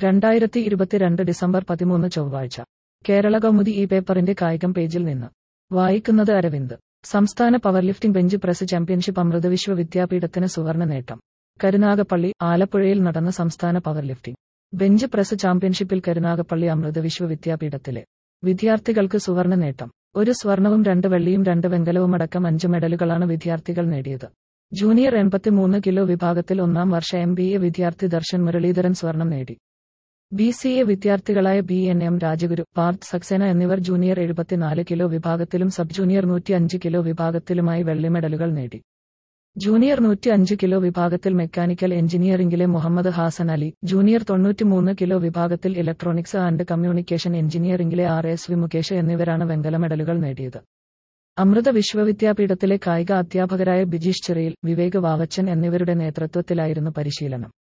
രണ്ടായിരത്തി ഇരുപത്തിരണ്ട് ഡിസംബർ പതിമൂന്ന് ചൊവ്വാഴ്ച കേരള കൗമുദി ഈ പേപ്പറിന്റെ കായികം പേജിൽ നിന്ന് വായിക്കുന്നത് അരവിന്ദ് സംസ്ഥാന power lifting bench press championship Amrita വിശ്വവിദ്യാപീഠത്തിന് സുവർണ നേട്ടം കരുനാഗപ്പള്ളി ആലപ്പുഴയിൽ നടന്ന സംസ്ഥാന പവർ ലിഫ്റ്റിംഗ് ബെഞ്ച് പ്രസ് ചാമ്പ്യൻഷിപ്പിൽ കരുനാഗപ്പള്ളി അമൃത വിശ്വവിദ്യാപീഠത്തിലെ വിദ്യാർത്ഥികൾക്ക് സുവർണ നേട്ടം ഒരു സ്വർണവും രണ്ട് വെള്ളിയും രണ്ട് വെങ്കലവും അടക്കം അഞ്ച് മെഡലുകളാണ് വിദ്യാർത്ഥികൾ നേടിയത് ജൂനിയർ എൺപത്തിമൂന്ന് കിലോ വിഭാഗത്തിൽ ഒന്നാം വർഷ എം ബി എ വിദ്യാർത്ഥി ദർശൻ മുരളീധരൻ സ്വർണം നേടി ബി സി എ വിദ്യാർത്ഥികളായ B N M Rajaguru Parth Saxena എന്നിവർ ജൂനിയർ എഴുപത്തിനാല് കിലോ വിഭാഗത്തിലും സബ് ജൂനിയർ നൂറ്റി അഞ്ച് കിലോ വിഭാഗത്തിലുമായി വെള്ളി മെഡലുകൾ നേടി ജൂനിയർ നൂറ്റി അഞ്ച് കിലോ വിഭാഗത്തിൽ മെക്കാനിക്കൽ എഞ്ചിനീയറിംഗിലെ മുഹമ്മദ് ഹാസൻ അലി ജൂനിയർ തൊണ്ണൂറ്റിമൂന്ന് കിലോ വിഭാഗത്തിൽ ഇലക്ട്രോണിക്സ് ആൻഡ് കമ്മ്യൂണിക്കേഷൻ എഞ്ചിനീയറിംഗിലെ ആർ എസ് വി മുകേഷ് എന്നിവരാണ് വെങ്കല മെഡലുകൾ നേടിയത് അമൃത വിശ്വവിദ്യാപീഠത്തിലെ കായിക അധ്യാപകരായ ബിജീഷ് ചിറയിൽ വിവേക് വാവച്ചൻ എന്നിവരുടെ നേതൃത്വത്തിലായിരുന്നു പരിശീലനം